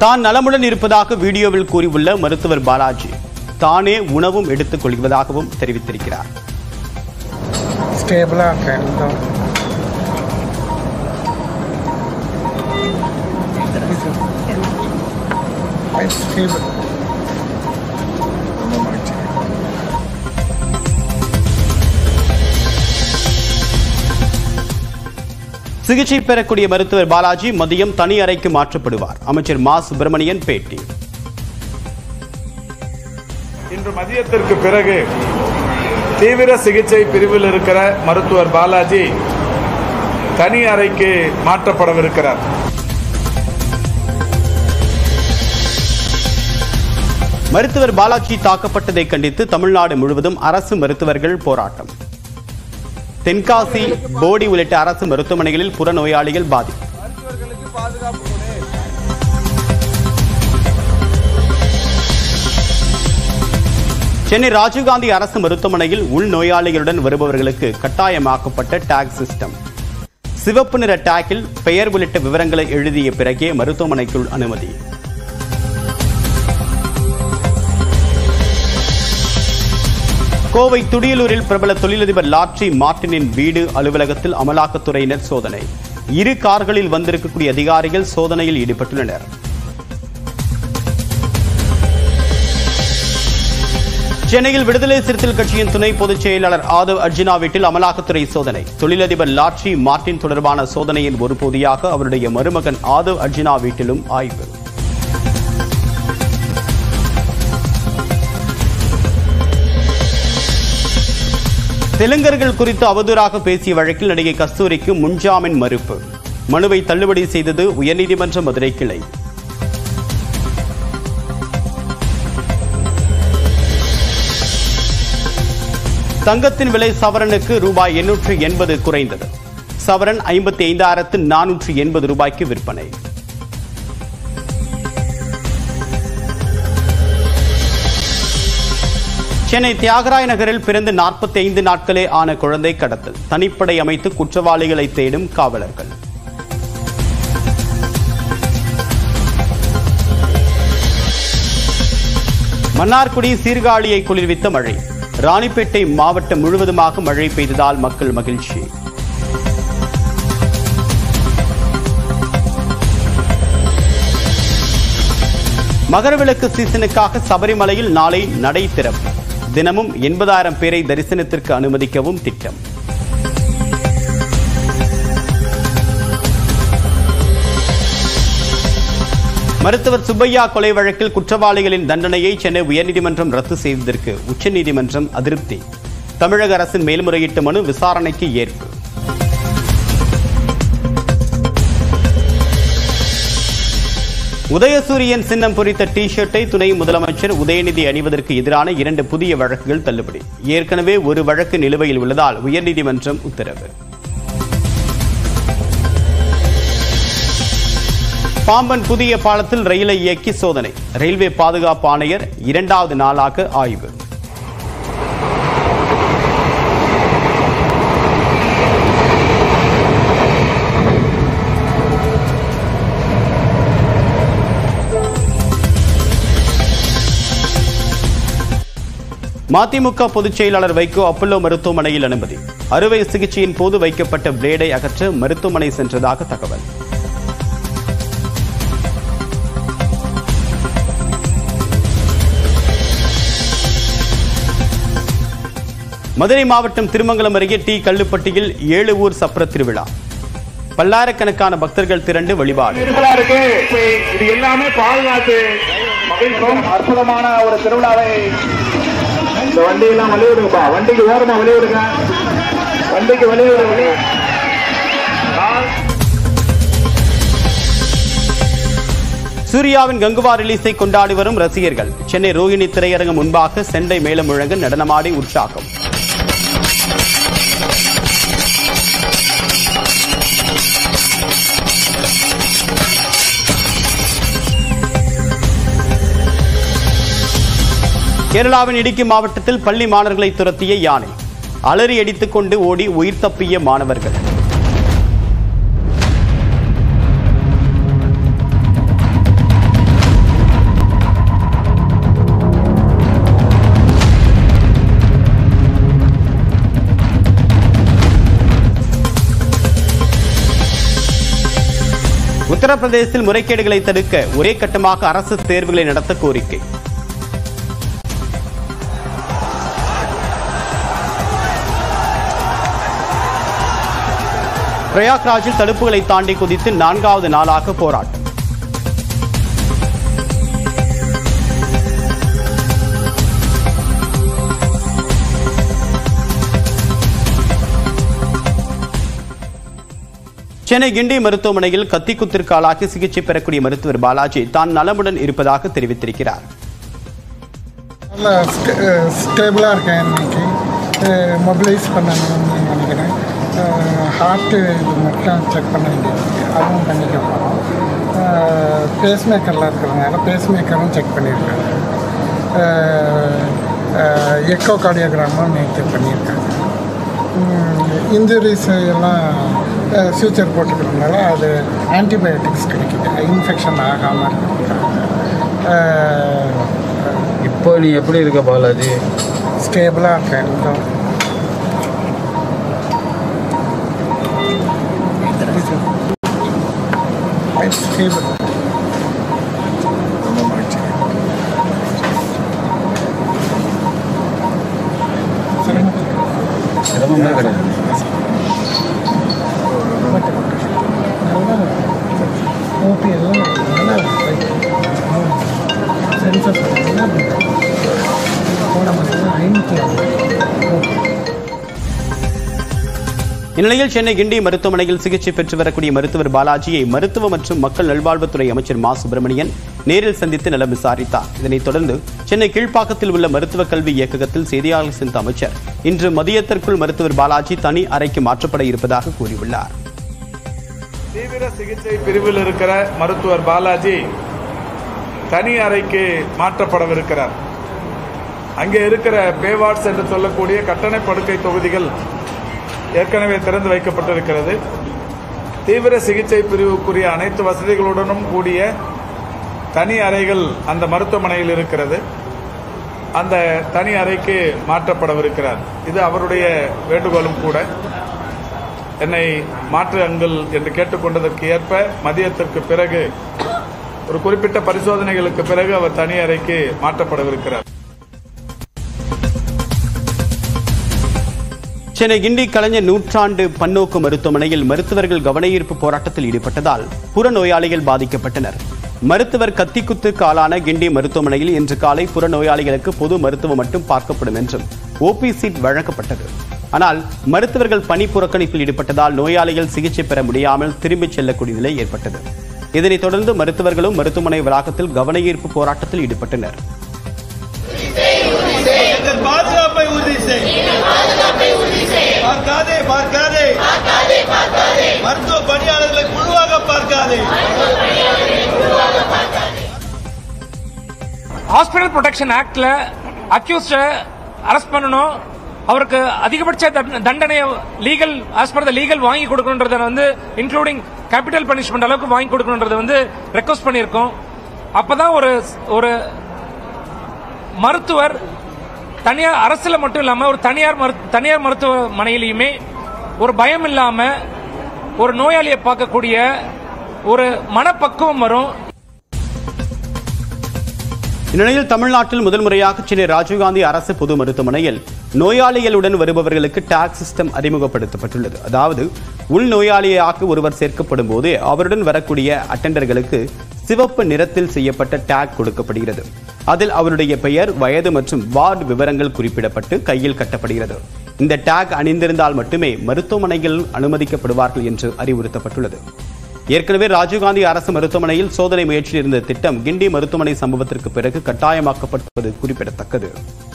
தான் நலமுடன் இருப்பதாக வீடியோவில் கூறியுள்ள மருத்துவர் பாலாஜி தானே உணவும் எடுத்துக் கொள்வதாகவும் தெரிவித்திருக்கிறார் ஸ்டேபிளாக இருக்கேன் இதுதான். Quite stable. ரொம்ப மகிழ்ச்சி சிகிச்சை பெறக்கூடிய மருத்துவர் பாலாஜி மதியம் தனி அறைக்கு மாற்றப்படுவார் அமைச்சர் மா சுப்பிரமணியன் பேட்டி இன்று மதியத்திற்கு பிறகு தீவிர சிகிச்சை பிரிவில் இருக்கிற மருத்துவர் பாலாஜி தனி அறைக்கு மாற்றப்படவிருக்கிறார் மருத்துவர் பாலாஜி தாக்கப்பட்டதை கண்டித்து தமிழ்நாடு முழுவதும் அரசு மருத்துவர்கள் போராட்டம் தென்காசி போடி உள்ளிட்ட அரசு மருத்துவமனைகளில் புறநோயாளிகள் பாதிப்பு சென்னை ராஜீவ்காந்தி அரசு மருத்துவமனையில் உள்நோயாளிகளுடன் வருபவர்களுக்கு கட்டாயமாக்கப்பட்ட டேக் சிஸ்டம் சிவப்பு நிற டேக்கில் பெயர் உள்ளிட்ட விவரங்களை எழுதிய பிறகே மருத்துவமனைக்குள் அனுமதி கோவை துடியலூரில் பிரபல தொழிலதிபர் லாட்ரி மார்டினின் வீடு அலுவலகத்தில் அமலாக்கத்துறையினர் சோதனை இரு கார்களில் வந்திருக்கக்கூடிய அதிகாரிகள் சோதனையில் ஈடுபட்டுள்ளனர் சென்னையில் விடுதலை சிறுத்தைகள் கட்சியின் துணை பொதுச் செயலாளர் ஆதவ் அர்ஜுனா வீட்டில் அமலாக்கத்துறை சோதனை தொழிலதிபர் லாட்ரி மார்டின் தொடர்பான சோதனையின் ஒரு பகுதியாக அவருடைய மருமகன் ஆதவ் அர்ஜுனா வீட்டிலும் ஆய்வு தெலுங்கர்கள் குறித்து அவதூறாக பேசிய வழக்கில் நடிகை கஸ்தூரிக்கு முன்ஜாமீன் மறுப்பு மனுவை தள்ளுபடி செய்தது உயர்நீதிமன்ற மதுரை கிளை தங்கத்தின் விலை சவரனுக்கு ரூபாய் எண்ணூற்று எண்பது குறைந்தது சவரன் ஐம்பத்தி ஐந்தாயிரத்து நானூற்று எண்பது ரூபாய்க்கு விற்பனை சென்னை தியாகராய நகரில் பிறந்து 45 ஐந்து நாட்களே ஆன குழந்தை கடத்தல் தனிப்படை அமைத்து குற்றவாளிகளை தேடும் காவலர்கள் மன்னார்குடி சீர்காழியை குளிர்வித்த மழை ராணிப்பேட்டை மாவட்டம் முழுவதுமாக மழை பெய்ததால் மக்கள் மகிழ்ச்சி மகரவிளக்கு சீசனுக்காக சபரிமலையில் நாளை நடை திறப்பு தினமும் எண்பதாயிரம் பேரை தரிசனத்திற்கு அனுமதிக்கவும் திட்டம் மருத்துவர் சுப்பையா கொலை வழக்கில் குற்றவாளிகளின் தண்டனையை சென்னை உயர்நீதிமன்றம் ரத்து செய்ததற்கு உச்சநீதிமன்றம் அதிருப்தி தமிழக அரசின் மேல்முறையீட்டு மனு விசாரணைக்கு ஏற்பு உதயசூரியன் சின்னம் பொறித்த டி ஷர்ட்டை துணை முதலமைச்சர் உதயநிதி அணிவதற்கு எதிரான இரண்டு புதிய வழக்குகள் தள்ளுபடி ஏற்கனவே ஒரு வழக்கு நிலுவையில் உள்ளதால் உயர்நீதிமன்றம் உத்தரவு பாம்பன் புதிய பாலத்தில் ரயிலை இயக்கி சோதனை ரயில்வே பாதுகாப்பு ஆணையர் இரண்டாவது நாளாக ஆய்வு மதிமுக பொதுச் செயலாளர் வைகோ அப்பல்லோ மருத்துவமனையில் அனுமதி அறுவை சிகிச்சையின் போது வைக்கப்பட்ட பிளேடை அகற்ற மருத்துவமனை சென்றதாக தகவல் மதுரை மாவட்டம் திருமங்கலம் அருகே டி கல்லுப்பட்டியில் ஏழு ஊர் சப்பர திருவிழா பல்லாயிரக்கணக்கான பக்தர்கள் திரண்டு வழிபாடு திருவிழா இருக்கு இது எல்லாமே பாதுகாத்து மகிழ்ச்சியும் அற்புதமான ஒரு திருவிழாவை இந்த வண்டியெல்லாம் வெளியிடுங்கப்பா வண்டிக்கு ஓரமா வெளியிடுங்க வண்டிக்கு வெளியிடுங்க சூர்யாவின் கங்குவா ரிலீஸை கொண்டாடி வரும் ரசிகர்கள் சென்னை ரோஹிணி திரையரங்கம் முன்பாக செண்டை மேளம் முழங்க நடனமாடி உற்சாகம் கேரளாவின் இடுக்கி மாவட்டத்தில் பள்ளி மாணவர்களை துரத்திய யானை அலறி அடித்துக் கொண்டு ஓடி உயிர் தப்பிய மாணவர்கள் உத்தரப்பிரதேசத்தில் முறைகேடுகளை தடுக்க ஒரே கட்டமாக அரசு தேர்வுகளை நடத்த கோரிக்கை பிரயாக்ராஜில் தடுப்புகளை தாண்டி குதித்து நான்காவது நாளாக போராட்டம் சென்னை கிண்டி மருத்துவமனையில் கத்திக்குத்திற்கு ஆளாகி சிகிச்சை பெறக்கூடிய மருத்துவர் பாலாஜி தான் நலமுடன் இருப்பதாக தெரிவித்திருக்கிறார் நல்லா ஸ்டேபிளாக இருக்கேன் இன்னைக்கு மொபிலைஸ் பண்ணணும்னு நினைக்கிறேன் ஹார்ட்டு இது மட்டும் செக் பண்ண வேண்டியது அதுவும் பண்ணிக்க போகிறோம் பேஸ்மேக்கரில் இருக்கிறதுனால பேஸ்மேக்கரும் செக் பண்ணியிருக்காங்க எக்கோ கார்டியோகிராமும் நேற்று பண்ணியிருக்காங்க இன்ஜுரிஸ் எல்லாம் ஃபியூச்சர் போட்டுக்கிறதுனால அது ஆன்டிபயோட்டிக்ஸ் கிடைக்குது இன்ஃபெக்ஷன் ஆகாமல் இருக்கிறதுக்காக இப்போ நீ எப்படி இருக்க பாலாஜி ஸ்டேபிளாக இருக்கேன் இந்த ஸ்டேபிள் சிரமமே கிடையாது ஓபி எல்லாம் நல்லா சென்சஸ் போட மாட்டேங்குது ஐநூற்றி இந்நிலையில் சென்னை கிண்டி மருத்துவமனையில் சிகிச்சை பெற்று வரக்கூடிய மருத்துவர் பாலாஜியை மருத்துவ மற்றும் மக்கள் நல்வாழ்வுத்துறை அமைச்சர் மா சுப்பிரமணியன் நேரில் சந்தித்து நலம் விசாரித்தார் இதனைத் தொடர்ந்து சென்னை கீழ்ப்பாக்கத்தில் உள்ள மருத்துவக் கல்வி இயக்ககத்தில் செய்தியாளர் சந்தித்த அமைச்சர் இன்று மதியத்திற்குள் மருத்துவர் பாலாஜி தனி அறைக்கு மாற்றப்பட இருப்பதாக கூறியுள்ளார் தீவிர சிகிச்சை பிரிவில் இருக்கிற மருத்துவர் பாலாஜி தனி அறைக்கு மாற்றப்படவிருக்கிறார் அங்கே இருக்கிற பேவார்ட்ஸ் என்று சொல்லக்கூடிய கட்டண படுக்கை தொகுதிகள் ஏற்கனவே திறந்து வைக்கப்பட்டிருக்கிறது தீவிர சிகிச்சை பிரிவுக்குரிய அனைத்து வசதிகளுடனும் கூடிய தனி அறைகள் அந்த மருத்துவமனையில் இருக்கிறது அந்த தனி அறைக்கு மாற்றப்படவிருக்கிறார் இது அவருடைய வேண்டுகோளும் கூட என்னை மாற்று அங்கள் என்று கேட்டுக்கொண்டதற்கு ஏற்ப மதியத்திற்கு பிறகு ஒரு குறிப்பிட்ட பரிசோதனைகளுக்கு பிறகு அவர் தனி அறைக்கு மாற்றப்படவிருக்கிறார் சென்னை கிண்டி கலைஞர் நூற்றாண்டு பன்னோக்கு மருத்துவமனையில் மருத்துவர்கள் கவனஈர்ப்பு போராட்டத்தில் ஈடுபட்டதால் புறநோயாளிகள் பாதிக்கப்பட்டனர் மருத்துவர் கத்திக்குத்துக்கு ஆளான கிண்டி மருத்துவமனையில் இன்று காலை புறநோயாளிகளுக்கு பொது மருத்துவம் மட்டும் பார்க்கப்படும் என்றும் ஓபி சீட் வழங்கப்பட்டது ஆனால் மருத்துவர்கள் பணி புறக்கணிப்பில் ஈடுபட்டதால் நோயாளிகள் சிகிச்சை பெற முடியாமல் திரும்பிச் செல்லக்கூடிய நிலை ஏற்பட்டது இதனைத் தொடர்ந்து மருத்துவர்களும் மருத்துவமனை வளாகத்தில் கவனஈர்ப்பு போராட்டத்தில் ஈடுபட்டனர் எங்கள் பாதுகாப்பை உறுதி செய் பார்க்காதே பார்க்காதே மருத்துவ பணியாளர்களை குழுவாக பார்க்காதே ஹாஸ்பிட்டல் ப்ரொடெக்ஷன் ஆக்ட்ல அக்யூஸ்ட அரெஸ்ட் பண்ணணும் அவருக்கு அதிகபட்ச தண்ட- தண்டனையை legal as per the legal வாங்கி கொடுக்கணுன்றத வந்து இன்க்ளூடிங் கேபிட்டல் பனிஷ்மெண்ட் அளவுக்கு வாங்கி கொடுக்கணுன்றத வந்து ரெக்வஸ்ட் பண்ணியிருக்கோம் அப்பதான் ஒரு ஒரு மருத்துவர் தனியார் அரசுல மட்டும் இல்லாம ஒரு தனியார் மருத்து- தனியார் மருத்துவமனையிலையுமே ஒரு பயம் இல்லாம ஒரு நோயாளியை பார்க்கக்கூடிய ஒரு மனப்பக்குவம் வரும் இந்நிலையில் தமிழ்நாட்டில் முதல் முறையாக சென்னை ராஜீவ்காந்தி அரசு பொது மருத்துவமனையில் நோயாளிகளுடன் வருபவர்களுக்கு டாக் சிஸ்டம் அறிமுகப்படுத்தப்பட்டுள்ளது அதாவது உள் நோயாளியாக ஒருவர் சேர்க்கப்படும் போது அவருடன் வரக்கூடிய அட்டெண்டர்களுக்கு சிவப்பு நிறத்தில் செய்யப்பட்ட டேக் கொடுக்கப்படுகிறது அதில் அவருடைய பெயர் வயது மற்றும் வார்டு விவரங்கள் குறிப்பிடப்பட்டு கையில் கட்டப்படுகிறது இந்த டேக் அணிந்திருந்தால் மட்டுமே மருத்துவமனையில் அனுமதிக்கப்படுவார்கள் என்று அறிவுறுத்தப்பட்டுள்ளது ஏற்கனவே ராஜீவ்காந்தி அரசு மருத்துவமனையில் சோதனை முயற்சியில் இருந்த திட்டம் கிண்டி மருத்துவமனை சம்பவத்திற்கு பிறகு கட்டாயமாக்கப்பட்டது குறிப்பிடத்தக்கது